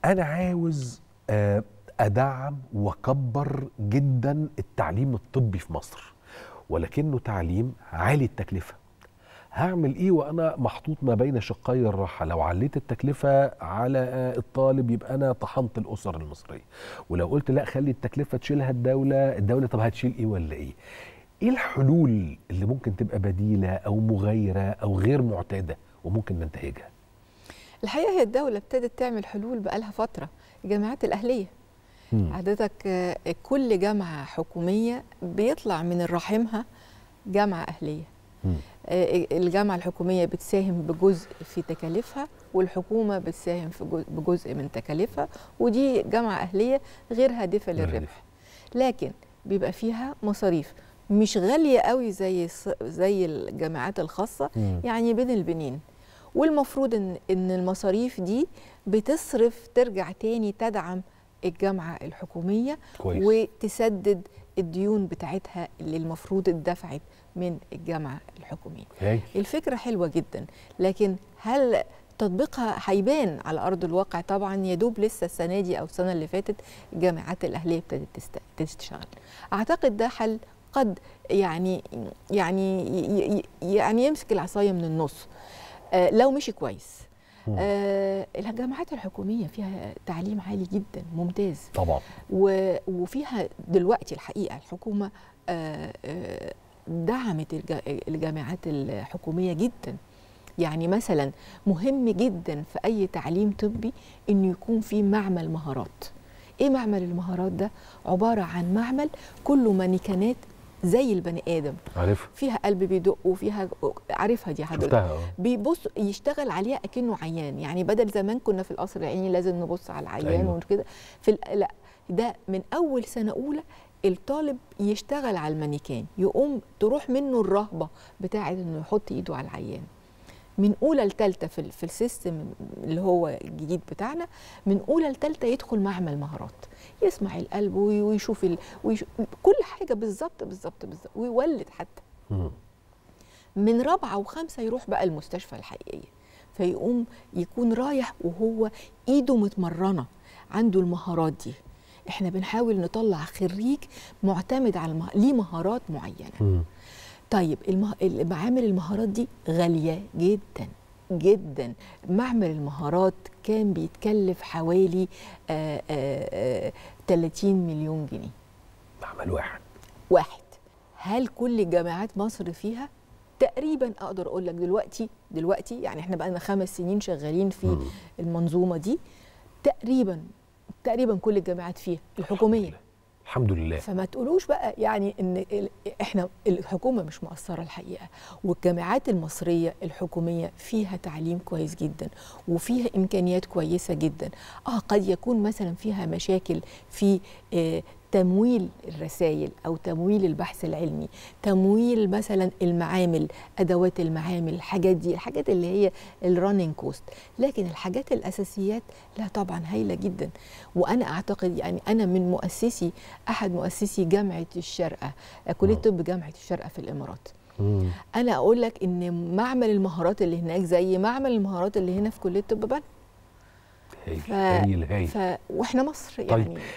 انا عاوز آه، ادعم واكبر جدا التعليم الطبي في مصر ولكنه تعليم عالي التكلفه هعمل ايه وانا محطوط ما بين شقي الراحه لو عليت التكلفه على آه، الطالب يبقى انا طحنت الاسر المصريه ولو قلت لا خلي التكلفه تشيلها الدوله الدوله طب هتشيل ايه ولا ايه ايه الحلول اللي ممكن تبقى بديله او مغايره او غير معتاده وممكن ننتهجها الحقيقه هي الدوله ابتدت تعمل حلول بقالها فتره الجامعات الاهليه مم. حضرتك آه، كل جامعه حكوميه بيطلع من رحمها جامعه اهليه مم. آه، الجامعه الحكوميه بتساهم بجزء في تكاليفها والحكومه بتساهم في جزء- بجزء من تكاليفها ودي جامعه اهليه غير هادفه غير للربح لكن بيبقى فيها مصاريف مش غاليه قوي زي الص- زي الجامعات الخاصه مم. يعني بين البنين والمفروض ان ان المصاريف دي بتصرف ترجع تاني تدعم الجامعه الحكوميه كويس وتسدد الديون بتاعتها اللي المفروض اتدفعت من الجامعه الحكوميه هاي الفكره حلوه جدا لكن هل تطبيقها هيبان على ارض الواقع طبعا يدوب لسه السنه دي او السنه اللي فاتت الجامعات الاهليه ابتدت تست- تشتغل اعتقد ده حل قد يعني يعني ي- ي- يعني يمسك العصايه من النص آه، لو مشي كويس مم. آه، الجامعات الحكوميه فيها تعليم عالي جدا ممتاز طبعا و- وفيها دلوقتي الحقيقه الحكومه آه، آه، دعمت الجا- الجامعات الحكوميه جدا يعني مثلا مهم جدا في اي تعليم طبي انه يكون في معمل مهارات ايه معمل المهارات ده عباره عن معمل كله مانيكانات زي البني ادم عارف فيها قلب بيدق وفيها عارفها دي حضرتك شفتها اه بيبص يشتغل عليها اكنه عيان يعني بدل زمان كنا في القصر العيني لازم نبص على العيان أيوة. وكده في ال- لا ده من اول سنه اولى الطالب يشتغل على المانيكان يقوم تروح منه الرهبه بتاعه انه يحط ايده على العيان من اولى لثالثه في, ال- في السيستم اللي هو الجديد بتاعنا من اولى لثالثه يدخل معمل مهارات يسمع القلب وي- ويشوف ال... ويشوف كل حاجه بالظبط بالظبط بالظبط ويولد حتى مم. من رابعه وخمسه يروح بقى المستشفى الحقيقيه فيقوم يكون رايح وهو ايده متمرنه عنده المهارات دي احنا بنحاول نطلع خريج معتمد على المه... ليه مهارات معينه مم. طيب المه... معامل المهارات دي غاليه جدا جدا معمل المهارات كان بيتكلف حوالي آآ آآ 30 مليون جنيه معمل واحد واحد هل كل جامعات مصر فيها تقريبا اقدر اقول لك دلوقتي دلوقتي يعني احنا بقى لنا خمس سنين شغالين في مم. المنظومه دي تقريبا تقريبا كل الجامعات فيها الحكوميه الحمد لله فما تقولوش بقى يعني ان ال- احنا الحكومه مش مقصره الحقيقه والجامعات المصريه الحكوميه فيها تعليم كويس جدا وفيها امكانيات كويسه جدا اه قد يكون مثلا فيها مشاكل في آه تمويل الرسائل او تمويل البحث العلمي تمويل مثلا المعامل ادوات المعامل الحاجات دي الحاجات اللي هي الرننج كوست لكن الحاجات الاساسيات لا طبعا هايله جدا وانا اعتقد يعني انا من مؤسسي احد مؤسسي جامعه الشارقه كليه مم. طب جامعه الشارقه في الامارات مم. انا اقول لك ان معمل المهارات اللي هناك زي معمل المهارات اللي هنا في كليه طب بنها هايل ف- هايل هايل ف... واحنا مصر طيب. يعني